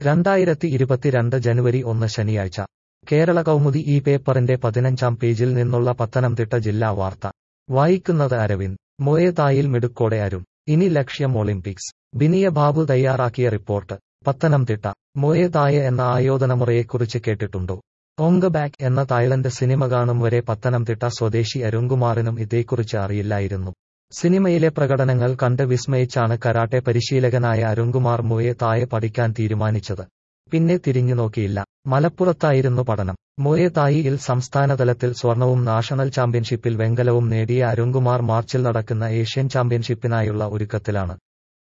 രണ്ടായിരത്തി ഇരുപത്തിരണ്ട് ജനുവരി ഒന്ന് ശനിയാഴ്ച കേരള കൗമുദി ഈ പേപ്പറിന്റെ പതിനഞ്ചാം പേജിൽ നിന്നുള്ള പത്തനംതിട്ട ജില്ലാ വാർത്ത വായിക്കുന്നത് അരവിന്ദ് മോയതായിൽ മിടുക്കോടെ അരുൺ ഇനി ലക്ഷ്യം ഒളിമ്പിക്സ് ബിനിയ ബാബു തയ്യാറാക്കിയ റിപ്പോർട്ട് പത്തനംതിട്ട മോയതായ എന്ന ആയോധനമുറയെക്കുറിച്ച് കേട്ടിട്ടുണ്ടോ ഓങ്ക ബാക്ക് എന്ന തായ്ലൻഡ് സിനിമ കാണും വരെ പത്തനംതിട്ട സ്വദേശി അരുൺകുമാറിനും ഇതേക്കുറിച്ച് അറിയില്ലായിരുന്നു സിനിമയിലെ പ്രകടനങ്ങൾ കണ്ട് വിസ്മയിച്ചാണ് കരാട്ടെ പരിശീലകനായ അരുൺകുമാർ മുയെ തായ പഠിക്കാൻ തീരുമാനിച്ചത് പിന്നെ തിരിഞ്ഞു നോക്കിയില്ല മലപ്പുറത്തായിരുന്നു പഠനം മുയെ തായിയിൽ സംസ്ഥാനതലത്തിൽ സ്വർണവും നാഷണൽ ചാമ്പ്യൻഷിപ്പിൽ വെങ്കലവും നേടിയ അരുൺകുമാർ മാർച്ചിൽ നടക്കുന്ന ഏഷ്യൻ ചാമ്പ്യൻഷിപ്പിനായുള്ള ഒരുക്കത്തിലാണ്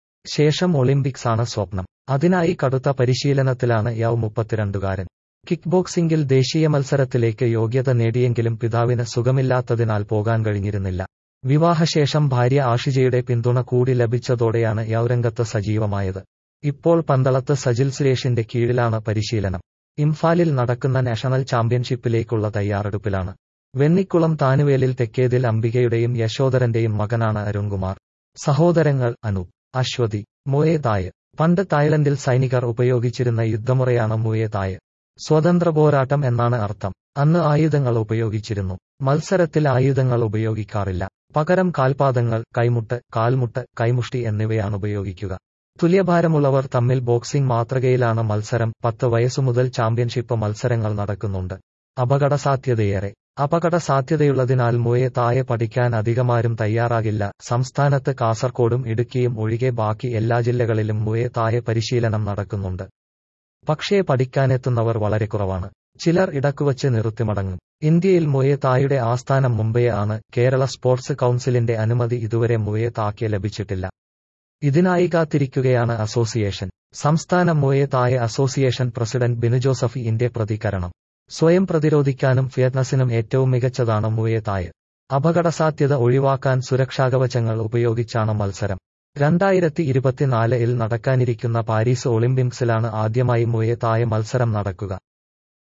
ശേഷം ഒളിമ്പിക്സ് ആണ് സ്വപ്നം അതിനായി കടുത്ത പരിശീലനത്തിലാണ് യൗ മുപ്പത്തിരണ്ടുകാരൻ കിക്ക് ബോക്സിംഗിൽ ദേശീയ മത്സരത്തിലേക്ക് യോഗ്യത നേടിയെങ്കിലും പിതാവിന് സുഖമില്ലാത്തതിനാൽ പോകാൻ കഴിഞ്ഞിരുന്നില്ല വിവാഹശേഷം ഭാര്യ ആഷിജയുടെ പിന്തുണ കൂടി ലഭിച്ചതോടെയാണ് യൗരംഗത്ത് സജീവമായത് ഇപ്പോൾ പന്തളത്ത് സജിൽ സുരേഷിന്റെ കീഴിലാണ് പരിശീലനം ഇംഫാലിൽ നടക്കുന്ന നാഷണൽ ചാമ്പ്യൻഷിപ്പിലേക്കുള്ള തയ്യാറെടുപ്പിലാണ് വെണ്ണിക്കുളം താനുവേലിൽ തെക്കേതിൽ അംബികയുടെയും യശോധരന്റെയും മകനാണ് അരുൺകുമാർ സഹോദരങ്ങൾ അനൂപ് അശ്വതി മുയെ തായ് പണ്ട് തായ്ലൻഡിൽ സൈനികർ ഉപയോഗിച്ചിരുന്ന യുദ്ധമുറയാണ് മുയെ തായ് സ്വതന്ത്ര പോരാട്ടം എന്നാണ് അർത്ഥം അന്ന് ആയുധങ്ങൾ ഉപയോഗിച്ചിരുന്നു മത്സരത്തിൽ ആയുധങ്ങൾ ഉപയോഗിക്കാറില്ല പകരം കാൽപാദങ്ങൾ കൈമുട്ട് കാൽമുട്ട് കൈമുഷ്ടി എന്നിവയാണ് ഉപയോഗിക്കുക തുല്യഭാരമുള്ളവർ തമ്മിൽ ബോക്സിംഗ് മാതൃകയിലാണ് മത്സരം പത്ത് വയസ്സു മുതൽ ചാമ്പ്യൻഷിപ്പ് മത്സരങ്ങൾ നടക്കുന്നുണ്ട് അപകട സാധ്യതയേറെ അപകട സാധ്യതയുള്ളതിനാൽ മുയെ താഴെ പഠിക്കാൻ അധികമാരും തയ്യാറാകില്ല സംസ്ഥാനത്ത് കാസർകോടും ഇടുക്കിയും ഒഴികെ ബാക്കി എല്ലാ ജില്ലകളിലും മുയെ താഴെ പരിശീലനം നടക്കുന്നുണ്ട് പക്ഷേ പഠിക്കാനെത്തുന്നവർ വളരെ കുറവാണ് ചിലർ ഇടക്കുവച്ച് നിർത്തിമടങ്ങും ഇന്ത്യയിൽ മുയെ തായുടെ ആസ്ഥാനം മുംബൈ ആണ് കേരള സ്പോർട്സ് കൗൺസിലിന്റെ അനുമതി ഇതുവരെ മുയെ താക്ക് ലഭിച്ചിട്ടില്ല ഇതിനായി കാത്തിരിക്കുകയാണ് അസോസിയേഷൻ സംസ്ഥാന muay thai association president Binu Joseph India പ്രതികരണം സ്വയം പ്രതിരോധിക്കാനും ഫിയറ്റ്നസിനും ഏറ്റവും മികച്ചതാണ് മുയെ തായ് അപകടസാധ്യത ഒഴിവാക്കാൻ സുരക്ഷാകവചങ്ങൾ ഉപയോഗിച്ചാണ് മത്സരം രണ്ടായിരത്തി ഇരുപത്തിനാലിൽ നടക്കാനിരിക്കുന്ന പാരീസ് ഒളിമ്പിക്സിലാണ് ആദ്യമായി മുയെ തായ മത്സരം നടക്കുക